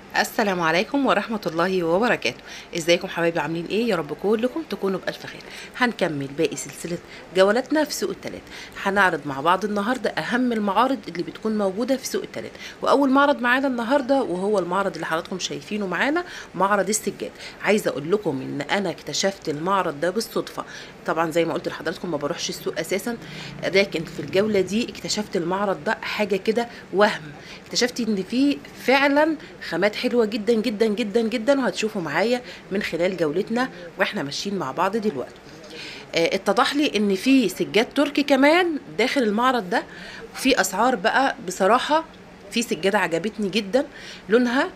السلام عليكم ورحمة الله وبركاته ازيكم حبايبي عاملين ايه يا رب كلكم تكونوا بألف خير هنكمل باقي سلسلة جولاتنا في سوق التلات هنعرض مع بعض النهاردة أهم المعارض اللي بتكون موجودة في سوق التلات وأول معرض معانا النهاردة وهو المعرض اللي حضراتكم شايفينه معانا معرض السجاد عايزة أقول لكم إن أنا اكتشفت المعرض ده بالصدفة طبعا زي ما قلت لحضراتكم ما بروحش السوق أساسا لكن في الجولة دي اكتشفت المعرض ده حاجة كده وهم اكتشفت إن فيه فعلا خامات حلوه جدا جدا جدا جدا وهتشوفوا معايا من خلال جولتنا واحنا ماشيين مع بعض دلوقتي آه، اتضح لي ان في سجاد تركي كمان داخل المعرض ده وفي اسعار بقى بصراحه في سجاده عجبتني جدا لونها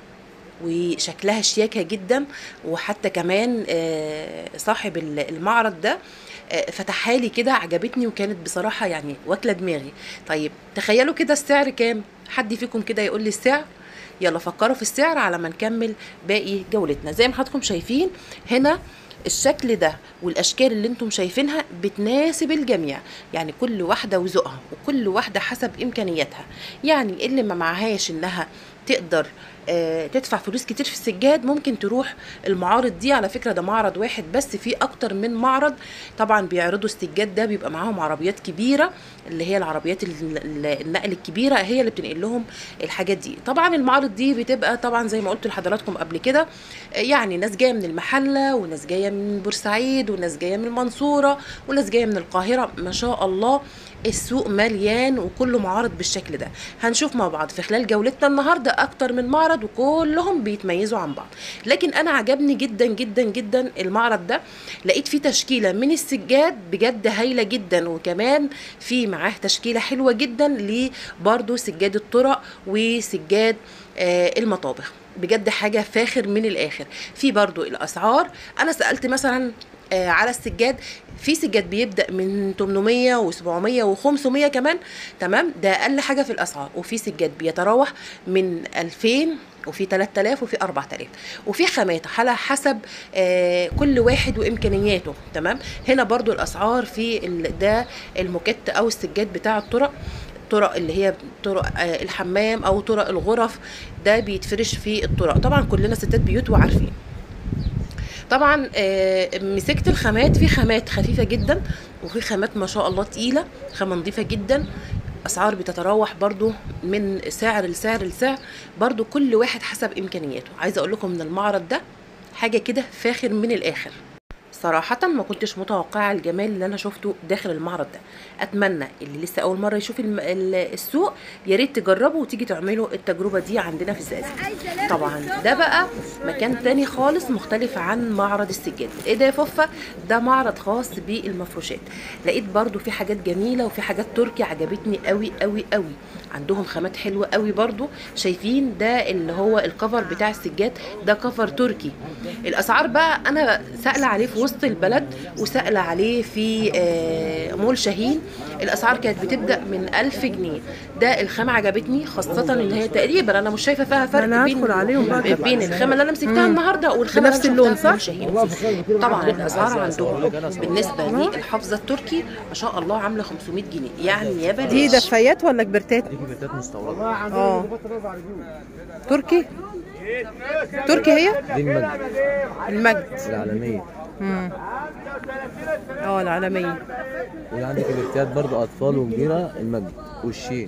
وشكلها شياكه جدا وحتى كمان آه، صاحب ال- المعرض ده آه، فتحها لي كده عجبتني وكانت بصراحه يعني واكله دماغي طيب تخيلوا كده السعر كام حد فيكم كده يقول لي السعر يلا فكروا في السعر على ما نكمل باقي جولتنا زي ما حضراتكم شايفين هنا الشكل ده والاشكال اللي انتم شايفينها بتناسب الجميع يعني كل واحده وذوقها وكل واحده حسب امكانياتها يعني اللي ما معهاش انها تقدر آه، تدفع فلوس كتير في السجاد ممكن تروح المعارض دي على فكره ده معرض واحد بس فيه اكتر من معرض طبعا بيعرضوا السجاد ده بيبقى معاهم عربيات كبيره اللي هي العربيات ال- ال- النقل الكبيره هي اللي بتنقل لهم الحاجات دي طبعا المعارض دي بتبقى طبعا زي ما قلت لحضراتكم قبل كده آه، يعني ناس جايه من المحله وناس جايه من بورسعيد وناس جايه من المنصوره وناس جايه من القاهره ما شاء الله السوق مليان وكله معارض بالشكل ده هنشوف مع بعض في خلال جولتنا النهارده اكتر من معرض وكلهم بيتميزوا عن بعض لكن انا عجبني جدا جدا جدا المعرض ده لقيت فيه تشكيله من السجاد بجد هايله جدا وكمان في معاه تشكيله حلوه جدا لبرضه سجاد الطرق وسجاد آه المطابخ بجد حاجه فاخر من الاخر في برضو الاسعار انا سالت مثلا آه، على السجاد في سجاد بيبدا من 800 و700 و500 كمان تمام ده اقل حاجه في الاسعار وفي سجاد بيتراوح من 2000 وفي 3000 وفي 4000 وفي خامات على حسب آه كل واحد وامكانياته تمام هنا برضو الاسعار في ال- ده الموكيت او السجاد بتاع الطرق طرق اللي هي طرق آه، الحمام او طرق الغرف ده بيتفرش في الطرق طبعا كلنا ستات بيوت وعارفين طبعا آه، مسكت الخامات في خامات خفيفه جدا وفي خامات ما شاء الله تقيله خامه نظيفه جدا اسعار بتتراوح برضو من سعر لسعر لسعر برضو كل واحد حسب امكانياته عايزه اقول لكم ان المعرض ده حاجه كده فاخر من الاخر صراحة ما كنتش متوقعة الجمال اللي أنا شفته داخل المعرض ده أتمنى اللي لسه أول مرة يشوف الم- ال- السوق يا ريت تجربوا وتيجي تعملوا التجربة دي عندنا في الزقازيق طبعا ده بقى مكان تاني خالص مختلف عن معرض السجاد ايه ده يا فوفا ده معرض خاص بالمفروشات لقيت برضو في حاجات جميلة وفي حاجات تركي عجبتني قوي قوي قوي عندهم خامات حلوة قوي برضو شايفين ده اللي هو الكفر بتاع السجاد ده كفر تركي الاسعار بقى انا سائله عليه في وسط البلد وسائله عليه في آه، مول شاهين الاسعار كانت بتبدا من 1000 جنيه ده الخامه عجبتني خاصه ان هي تقريبا انا مش شايفه فيها فرق أنا بين هدخل عليهم بقى. بين الخامه اللي انا مسكتها النهارده والخامه بنفس اللي أنا اللون، شفتها في صح؟ مول شاهين طبعا الاسعار عندهم بالنسبه للحافظه التركي ما شاء الله عامله 500 جنيه يعني يا بلاش دي دفايات ولا كبرتات؟ دي كبريتات مستورده اه تركي تركي هي؟ دي المجد المجد العالميه مم. اه العالمية ودي عندي كبريتات برضو اطفال وكبيره المجد والشين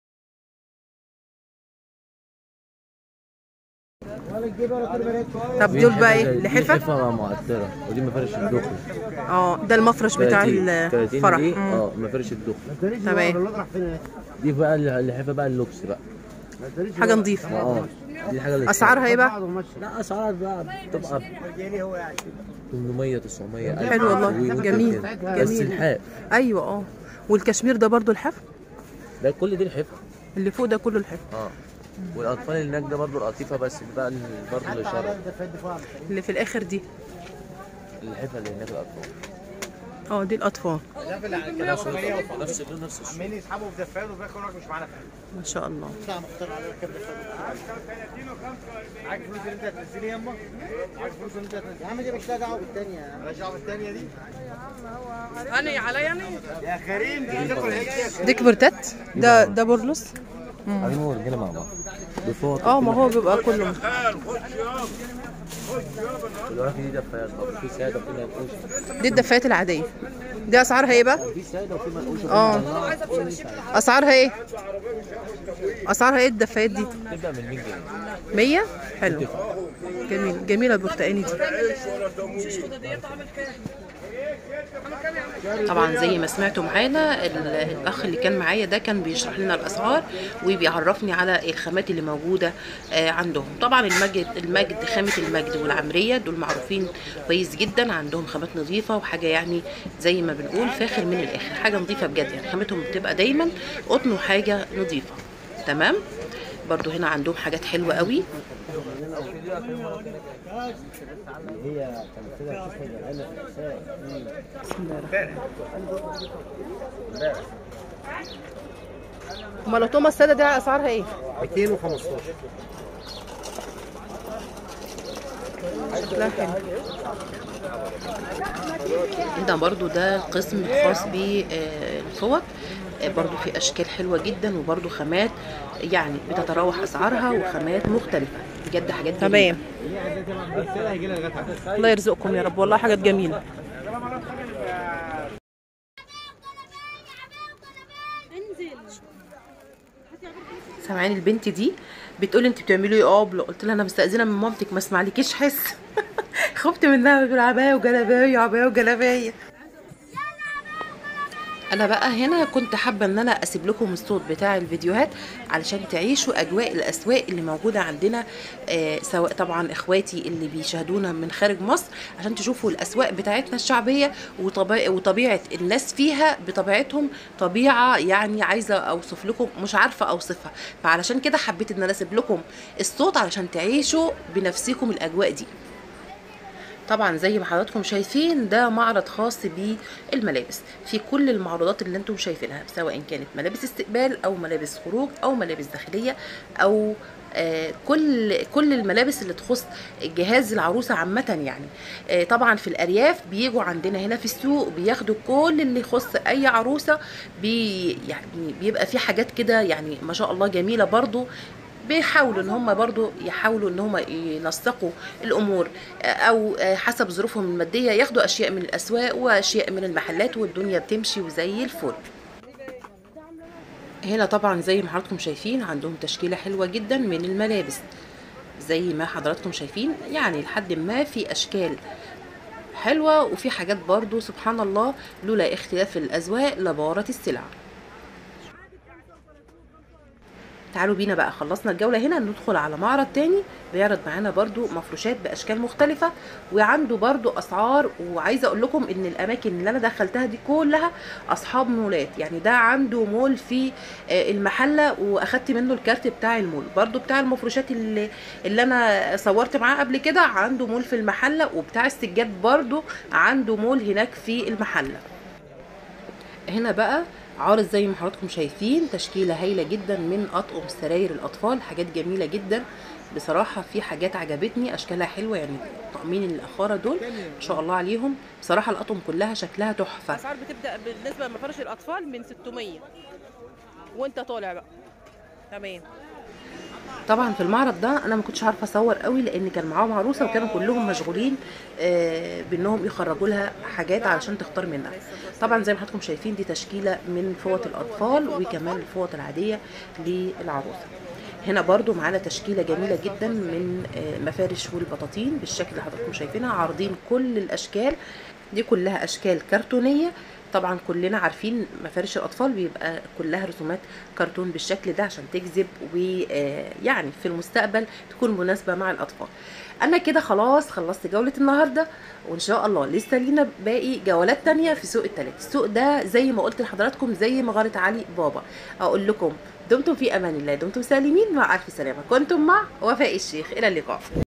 طب دول بقى ايه؟ دي لحفة؟ لحفه معطره ودي مفرش الدخل اه ده المفرش بتاع 30 30 الفرح دي مم. اه مفرش الدخل تمام دي بقى اللحفه بقى اللوكس بقى حاجة نظيفة اه دي الحاجه اللي اسعارها ايه بقى؟ لا اسعار بقى بتبقى 800 900 ألف حلو والله. وممكن جميل. كده. بس جميل. الحاف ايوه اه والكشمير ده برضو الحف ده كل دي الحفه اللي فوق ده كله الحف اه والاطفال اللي هناك ده برضو القطيفه بس بقى برضو الاشاره اللي في الاخر دي الحفه اللي هناك الاطفال اه دي الاطفال نفس اللون نفس اللون نفس الشغل عمالين يسحبوا في دفايات وفي الاخر مش معانا فلوس ما شاء الله معاك فلوس اللي انت هتنزلي يما معاك فلوس اللي انت هتنزلي يا عم دي مش لها دعوه بالثانيه مالهاش دعوه بالثانيه دي انا عليا انا يا كريم دي تاكل هيك دي كبرتات ده ده بورلوس عايزين ورجاله مع بعض بفوط اه ما هو بيبقى كله دلوقتي دي دفايات برضه في ساده وفي منقوشه دي الدفايات العاديه دي اسعارها ايه بقى في ساده وفي منقوشه اه اسعارها ايه اسعارها ايه الدفايات دي تبدا من 100 جنيه 100 حلو جميل جميله البرتقاني دي طبعا زي ما سمعتوا معانا ال- الاخ اللي كان معايا ده كان بيشرح لنا الاسعار وبيعرفني على الخامات اللي موجوده آه، عندهم طبعا المجد المجد خامه المجد والعمريه دول معروفين كويس جدا عندهم خامات نظيفه وحاجه يعني زي ما بنقول فاخر من الاخر حاجه نظيفه بجد يعني خامتهم بتبقى دايما قطن وحاجه نظيفه تمام برضو هنا عندهم حاجات حلوه قوي هي كانت كده تسمى جمال النساء بسم الله الرحمن الرحيم امال التومه الساده دي اسعارها ايه 215 شكلها حلو هنا برضو ده قسم خاص بالفوط برضو في اشكال حلوه جدا وبرضو خامات يعني بتتراوح اسعارها وخامات مختلفه بجد حاجات جميلة. تمام الله يرزقكم يا رب والله حاجات جميله سامعين البنت دي بتقول انت بتعملي ايه اه بلا- قلت لها انا مستاذنه من مامتك ما اسمعلكيش حس خفت منها بتقول عبايه وجلابيه عبايه وجلابيه انا بقى هنا كنت حابه ان انا اسيب لكم الصوت بتاع الفيديوهات علشان تعيشوا اجواء الاسواق اللي موجوده عندنا آه سواء طبعا اخواتي اللي بيشاهدونا من خارج مصر عشان تشوفوا الاسواق بتاعتنا الشعبيه وطبيعه وطبيعه الناس فيها بطبيعتهم طبيعه يعني عايزه اوصف لكم مش عارفه اوصفها فعلشان كده حبيت ان انا اسيب لكم الصوت علشان تعيشوا بنفسكم الاجواء دي طبعا زي ما حضراتكم شايفين ده معرض خاص بالملابس في كل المعروضات اللي انتم شايفينها سواء كانت ملابس استقبال او ملابس خروج او ملابس داخليه او آه كل كل الملابس اللي تخص جهاز العروسه عامه يعني آه طبعا في الارياف بيجوا عندنا هنا في السوق بياخدوا كل اللي يخص اي عروسه بي يعني بيبقى في حاجات كده يعني ما شاء الله جميله برضو بيحاولوا ان هم برضو يحاولوا ان هم ينسقوا الامور او حسب ظروفهم الماديه ياخدوا اشياء من الاسواق واشياء من المحلات والدنيا بتمشي وزي الفل هنا طبعا زي ما حضراتكم شايفين عندهم تشكيله حلوه جدا من الملابس زي ما حضراتكم شايفين يعني لحد ما في اشكال حلوه وفي حاجات برضو سبحان الله لولا اختلاف الاذواق لبارت السلع تعالوا بينا بقى خلصنا الجولة هنا ندخل على معرض تاني بيعرض معانا برضو مفروشات بأشكال مختلفة وعنده برضو أسعار وعايزة أقول لكم إن الأماكن اللي أنا دخلتها دي كلها أصحاب مولات يعني ده عنده مول في آه، المحلة وأخدت منه الكارت بتاع المول برضو بتاع المفروشات اللي, اللي أنا صورت معاه قبل كده عنده مول في المحلة وبتاع السجاد برضو عنده مول هناك في المحلة هنا بقى عارض زي ما حضراتكم شايفين تشكيله هايله جدا من اطقم سراير الاطفال حاجات جميله جدا بصراحه في حاجات عجبتني اشكالها حلوه يعني طقمين الاخاره دول ما شاء الله عليهم بصراحه الاطقم كلها شكلها تحفه الاسعار بتبدا بالنسبه لمفارش الاطفال من 600 وانت طالع بقى تمام طبعا في المعرض ده انا ما كنتش عارفه اصور قوي لان كان معاهم عروسه وكانوا كلهم مشغولين آه، بانهم يخرجوا لها حاجات علشان تختار منها طبعا زي ما حضراتكم شايفين دي تشكيله من فوط الاطفال وكمان الفوط العاديه للعروسه هنا برضو معانا تشكيله جميله جدا من آه، مفارش والبطاطين بالشكل اللي حضراتكم شايفينها عارضين كل الاشكال دي كلها اشكال كرتونيه طبعا كلنا عارفين مفارش الاطفال بيبقى كلها رسومات كرتون بالشكل ده عشان تجذب ويعني في المستقبل تكون مناسبه مع الاطفال انا كده خلاص خلصت جوله النهارده وان شاء الله لسه لينا باقي جولات تانية في سوق التلات السوق ده زي ما قلت لحضراتكم زي مغاره علي بابا اقول لكم دمتم في امان الله دمتم سالمين مع الف سلامه كنتم مع وفاء الشيخ الى اللقاء